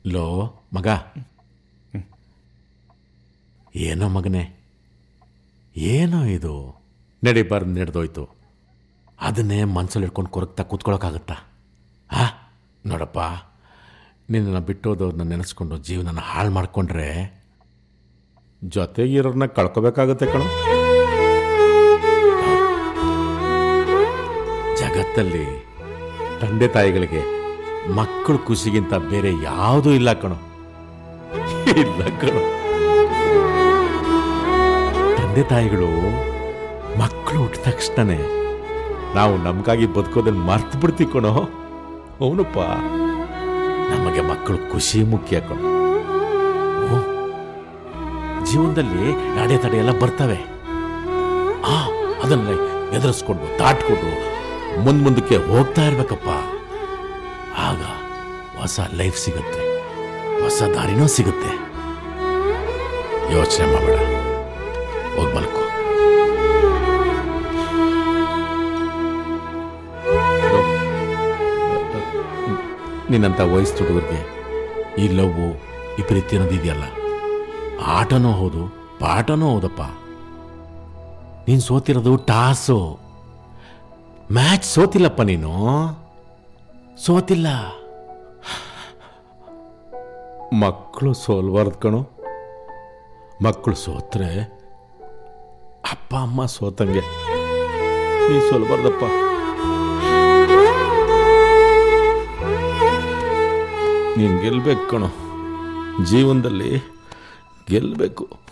Low ಮಗ ಏನೋ ಮಗನೇ ಏನೋ ಇದು ನಡಿಬಾರ್ದು ನಡೆದೋಯ್ತು ಅದನ್ನೇ ಮನ್ಸಲ್ಲಿ ಇಟ್ಕೊಂಡು ಕೊರಗ್ತಾ ಕೂತ್ಕೊಳ್ಳೋಕ್ಕಾಗತ್ತಾ ಹಾ ನೋಡಪ್ಪ ನಿನ್ನನ್ನು ಬಿಟ್ಟೋದವ್ರನ್ನ ನೆನೆಸ್ಕೊಂಡು ಜೀವನನ ಹಾಳು ಮಾಡ್ಕೊಂಡ್ರೆ ಜೊತೆಗಿರೋರನ್ನ ಕಳ್ಕೊಬೇಕಾಗುತ್ತೆ ಕಣೋ ಜಗತ್ತಲ್ಲಿ ತಂದೆ ತಾಯಿಗಳಿಗೆ ಮಕ್ಕಳು ಖುಷಿಗಿಂತ ಬೇರೆ ಯಾವುದೂ ಇಲ್ಲ ಕಣೋ ಇಲ್ಲ ಕಣೋ ತಂದೆ ತಾಯಿಗಳು ಮಕ್ಕಳು ಹುಟ್ಟಿದ ತಕ್ಷಣನೇ ನಾವು ನಮಗಾಗಿ ಬದುಕೋದನ್ನ ಮರ್ತು ಬಿಡ್ತೀವಿ ಕಣೋ ಅವನಪ್ಪ ನಮಗೆ ಮಕ್ಕಳು ಖುಷಿ ಮುಖ್ಯ ಕಣೋ ಹ್ಞೂ. ಜೀವನದಲ್ಲಿ ಅಡೆತಡೆ ಎಲ್ಲ ಬರ್ತವೆ ಆ ಅದನ್ನ ಎದುರಿಸ್ಕೊಂಡು ದಾಟ್ಕೊಂಡು ಮುಂದ್ ಮುಂದಕ್ಕೆ ಹೋಗ್ತಾ ಇರ್ಬೇಕಪ್ಪ ಆಗ ಹೊಸ ಲೈಫ್ ಸಿಗುತ್ತೆ ಹೊಸ ದಾರಿನೂ ಸಿಗುತ್ತೆ ಯೋಚನೆ ಮಾಡಬೇಡ ಹೋಗ್ ಮಲ್ಕೋ ನಿನ್ನಂಥ ವಯಸ್ಸು ಹುಡುಗರಿಗೆ ಈ ಲವ್ವು ಈ ಪ್ರೀತಿ ಅನ್ನೋದು ಇದೆಯಲ್ಲ ಆಟನೂ ಹೌದು ಪಾಠನೂ ಹೌದಪ್ಪ ನೀನು ಸೋತಿರೋದು ಟಾಸು ಮ್ಯಾಚ್ ಸೋತಿಲ್ಲಪ್ಪ ನೀನು ಸೋತಿಲ್ಲ ಮಕ್ಕಳು ಸೋಲ್ಬಾರ್ದು ಕಣೋ ಮಕ್ಕಳು ಸೋತ್ರೆ ಅಪ್ಪ ಅಮ್ಮ ಸೋತಂಗೆ ನೀ ಸೋಲ್ಬಾರ್ದಪ್ಪ ನೀನು ಗೆಲ್ಬೇಕು ಕಣೋ ಜೀವನದಲ್ಲಿ ಗೆಲ್ಲಬೇಕು